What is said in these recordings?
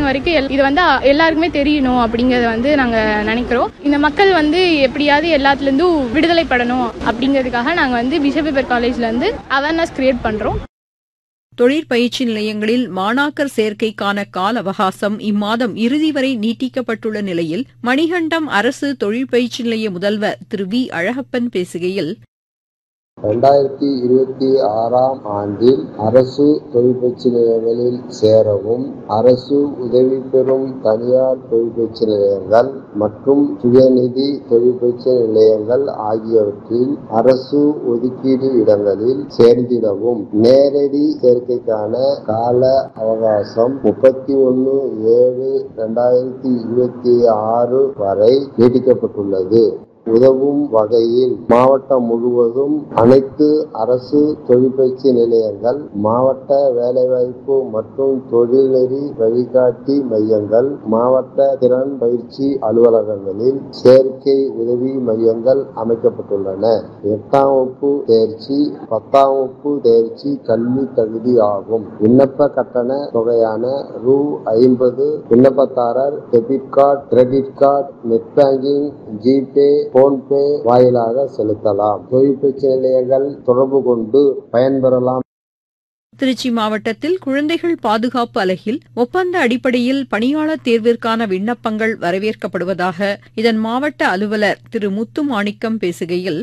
வரைக்கும் எல்- இது வந்து அ- எல்லாருக்குமே தெரியணும் அப்படிங்கறத வந்து நாங்க நினைக்கிறோம் இந்த மக்கள் வந்து எப்படியாவது எல்லாத்துல இருந்தும் விடுதலை படணும் அப்படிங்கிறதுக்காக நாங்க வந்து பிஷப் பேப்பர் காலேஜ்ல இருந்து அவேர்னஸ் கிரியேட் பண்றோம் தொழிற்பயிற்சி நிலையங்களில் மாணாக்கர் சேர்க்கைக்கான கால அவகாசம் இம்மாதம் இறுதி வரை நீட்டிக்கப்பட்டுள்ள நிலையில் மணிகண்டம் அரசு தொழிற்பயிற்சி நிலைய முதல்வர் திரு வி அழகப்பன் பேசுகையில் ரெண்டாயிரத்தி இருபத்தி ஆறாம் ஆண்டில் அரசு தொழிற்பயிற்சி நிலையங்களில் சேரவும் அரசு உதவி பெறும் தனியார் தொழிற்பயிற்சி நிலையங்கள் மற்றும் சுயநிதி தொழிற்பயிற்சி நிலையங்கள் ஆகியவற்றில் அரசு ஒதுக்கீடு இடங்களில் சேர்ந்திடவும் நேரடி சேர்க்கைக்கான கால அவகாசம் முப்பத்தி ஒன்று ஏழு ரெண்டாயிரத்தி இருபத்தி ஆறு வரை நீட்டிக்கப்பட்டுள்ளது உதவும் வகையில் மாவட்டம் முழுவதும் அனைத்து அரசு தொழிற்பயிற்சி நிலையங்கள் மாவட்ட வேலைவாய்ப்பு மற்றும் தொழில்நெறி வழிகாட்டி மையங்கள் மாவட்ட திறன் பயிற்சி அலுவலகங்களில் சேர்க்கை உதவி மையங்கள் அமைக்கப்பட்டுள்ளன எட்டாம் வகுப்பு தேர்ச்சி பத்தாம் வகுப்பு தேர்ச்சி கல்வி தகுதி ஆகும் விண்ணப்ப கட்டண தொகையான ரூ ஐம்பது விண்ணப்பதாரர் debit card credit card net banking GPay PhonePe வாயிலாக செலுத்தலாம் தொழிற்பயிற்சி நிலையங்கள் தொடர்பு கொண்டு பயன்பெறலாம் திருச்சி மாவட்டத்தில் குழந்தைகள் பாதுகாப்பு அலகில் ஒப்பந்த அடிப்படையில் பணியாளர் தேர்விற்கான விண்ணப்பங்கள் வரவேற்கப்படுவதாக இதன் மாவட்ட அலுவலர் திரு முத்து மாணிக்கம் பேசுகையில்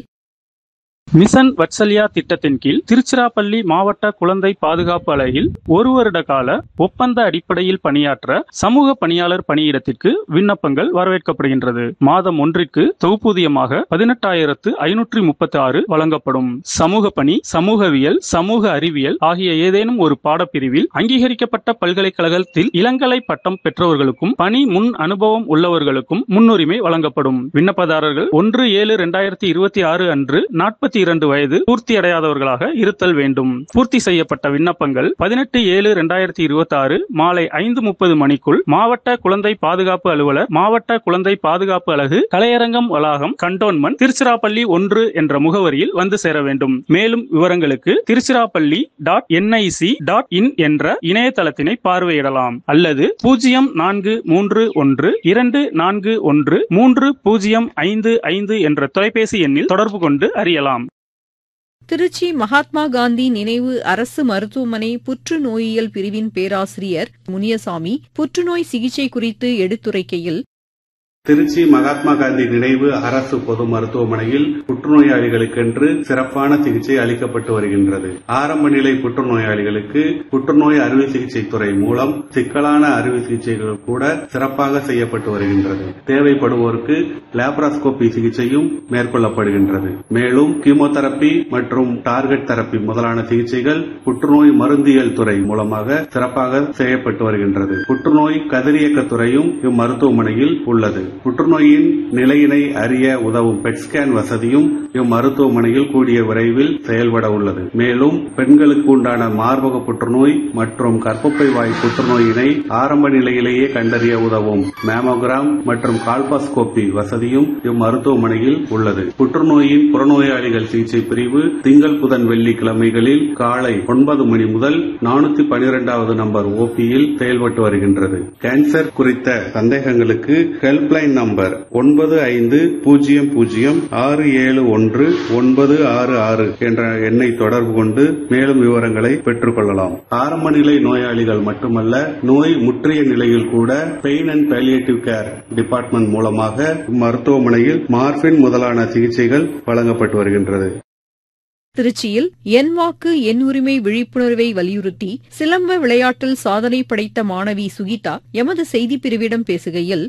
மிஷன் வத்சல்யா திட்டத்தின் கீழ் திருச்சிராப்பள்ளி மாவட்ட குழந்தை பாதுகாப்பு அலகில் ஒரு வருட கால ஒப்பந்த அடிப்படையில் பணியாற்ற சமூக பணியாளர் பணியிடத்திற்கு விண்ணப்பங்கள் வரவேற்கப்படுகின்றது மாதம் ஒன்றிற்கு தொகுப்பூதியமாக பதினெட்டாயிரத்து ஐநூற்றி முப்பத்தி ஆறு வழங்கப்படும் சமூக பணி சமூகவியல் சமூக அறிவியல் ஆகிய ஏதேனும் ஒரு பாடப்பிரிவில் அங்கீகரிக்கப்பட்ட பல்கலைக்கழகத்தில் இளங்கலை பட்டம் பெற்றவர்களுக்கும் பணி முன் அனுபவம் உள்ளவர்களுக்கும் முன்னுரிமை வழங்கப்படும் விண்ணப்பதாரர்கள் ஒன்று ஏழு இரண்டாயிரத்தி இருபத்தி ஆறு அன்று நாற்பத்தி இரண்டு வயது பூர்த்தி அடையாதவர்களாக இருத்தல் வேண்டும் பூர்த்தி செய்யப்பட்ட விண்ணப்பங்கள் பதினெட்டு ஏழு இரண்டாயிரத்தி இருபத்தி ஆறு மாலை ஐந்து முப்பது மணிக்குள் மாவட்ட குழந்தை பாதுகாப்பு அலுவலர் மாவட்ட குழந்தை பாதுகாப்பு அலகு கலையரங்கம் வளாகம் கண்டோன்மெண்ட் திருச்சிராப்பள்ளி ஒன்று என்ற முகவரியில் வந்து சேர வேண்டும் மேலும் விவரங்களுக்கு Tiruchirappalli dot NIC dot in என்ற இணையதளத்தினை பார்வையிடலாம் அல்லது பூஜ்ஜியம் நான்கு மூன்று ஒன்று இரண்டு நான்கு ஒன்று மூன்று பூஜ்ஜியம் ஐந்து ஐந்து என்ற தொலைபேசி எண்ணில் தொடர்பு கொண்டு அறியலாம் திருச்சி மகாத்மா காந்தி நினைவு அரசு மருத்துவமனை புற்றுநோயியல் பிரிவின் பேராசிரியர் முனியசாமி புற்றுநோய் சிகிச்சை குறித்து எடுத்துரைக்கையில் திருச்சி மகாத்மா காந்தி நினைவு அரசு பொது மருத்துவமனையில் புற்றுநோயாளிகளுக்கென்று சிறப்பான சிகிச்சை அளிக்கப்பட்டு வருகின்றது ஆரம்ப நிலை புற்றுநோயாளிகளுக்கு புற்றுநோய் அறுவை சிகிச்சை துறை மூலம் சிக்கலான அறுவை சிகிச்சைகள் கூட சிறப்பாக செய்யப்பட்டு வருகின்றது தேவைப்படுவோருக்கு லேப்ராஸ்கோபி சிகிச்சையும் மேற்கொள்ளப்படுகின்றது மேலும் கீமோதெரப்பி மற்றும் டார்கெட் தெரப்பி முதலான சிகிச்சைகள் புற்றுநோய் மருந்தியல் துறை மூலமாக சிறப்பாக செய்யப்பட்டு வருகின்றது புற்றுநோய் கதிரியக்க துறையும் இம்மருத்துவமனையில் உள்ளது புற்றுநோயின் நிலையினை அறிய உதவும் பெட் ஸ்கேன் வசதியும் இம்மருத்துவமனையில் கூடிய விரைவில் செயல்பட உள்ளது மேலும் பெண்களுக்கு உண்டான மார்பக புற்றுநோய் மற்றும் கர்ப்பப்பை வாய் புற்றுநோயினை ஆரம்ப நிலையிலேயே கண்டறிய உதவும் மேமோகிராம் மற்றும் கால்பாஸ்கோபி வசதியும் இம்மருத்துவமனையில் உள்ளது புற்றுநோயின் புறநோயாளிகள் சிகிச்சை பிரிவு திங்கள் புதன் வெள்ளி கிழமைகளில் காலை ஒன்பது மணி முதல் நானூத்தி பனிரெண்டாவது நம்பர் ஓபியில் செயல்பட்டு வருகின்றது கேன்சர் குறித்த சந்தேகங்களுக்கு ஹெல்ப்லைன் நம்பர் ஒன்பது ஐந்து பூஜ்ஜியம் பூஜ்ஜியம் ஆறு ஏழு ஒன்று ஒன்பது ஆறு ஆறு என்ற எண்ணை தொடர்பு கொண்டு மேலும் விவரங்களை பெற்றுக் கொள்ளலாம் ஆரம்ப நிலை நோயாளிகள் மட்டுமல்ல நோய் முற்றிய நிலையில் கூட pain and palliative care department மூலமாக மருத்துவமனையில் மார்பின் முதலான சிகிச்சைகள் வழங்கப்பட்டு வருகின்றது திருச்சியில் என் வாக்கு என் உரிமை விழிப்புணர்வை வலியுறுத்தி சிலம்ப விளையாட்டில் சாதனை படைத்த மாணவி சுகிதா எமது செய்திப் பிரிவிடம் பேசுகையில்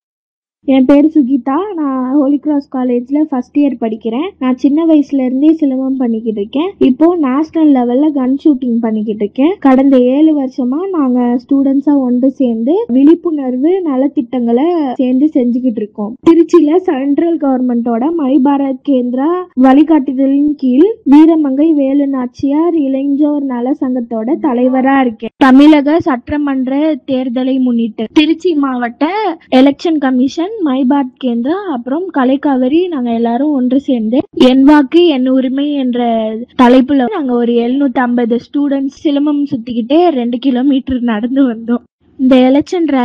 என் பேர் சுகிதா நான் ஹோலி கிராஸ் காலேஜில் ஃபர்ஸ்ட் இயர் படிக்கிறேன் நான் சின்ன வயசுலேருந்தே சிலம்பம் பண்ணிக்கிட்டு இருக்கேன் இப்போ நேஷ்னல் லெவலில் கன் ஷூட்டிங் பண்ணிக்கிட்டு இருக்கேன் கடந்த ஏழு வருஷமாக நாங்கள் ஸ்டூடெண்ட்ஸாக ஒன்று சேர்ந்து விழிப்புணர்வு நலத்திட்டங்களை சேர்ந்து செஞ்சுக்கிட்டு இருக்கோம் திருச்சியில் சென்ட்ரல் கவர்மெண்ட்டோட மை பாரத் கேந்திரா வழிகாட்டுதலின் கீழ் வீரமங்கை வேலு நாச்சியார் இளைஞர் நல சங்கத்தோட தலைவராக இருக்கேன் தமிழக சட்டமன்ற தேர்தலை முன்னிட்டு திருச்சி மாவட்ட எலெக்ஷன் கமிஷன் மைபாட் கேந்திரா அப்புறம் கலைக்காவிரி நாங்க எல்லாரும் ஒன்று சேர்ந்து என் வாக்கு என் உரிமை என்ற தலைப்புல நாங்க ஒரு எழுநூத்தி ஐம்பது ஸ்டூடெண்ட்ஸ் சிலம்பம் சுத்திக்கிட்டே ரெண்டு கிலோமீட்டர் நடந்து வந்தோம் இந்த எலெக்ஷன்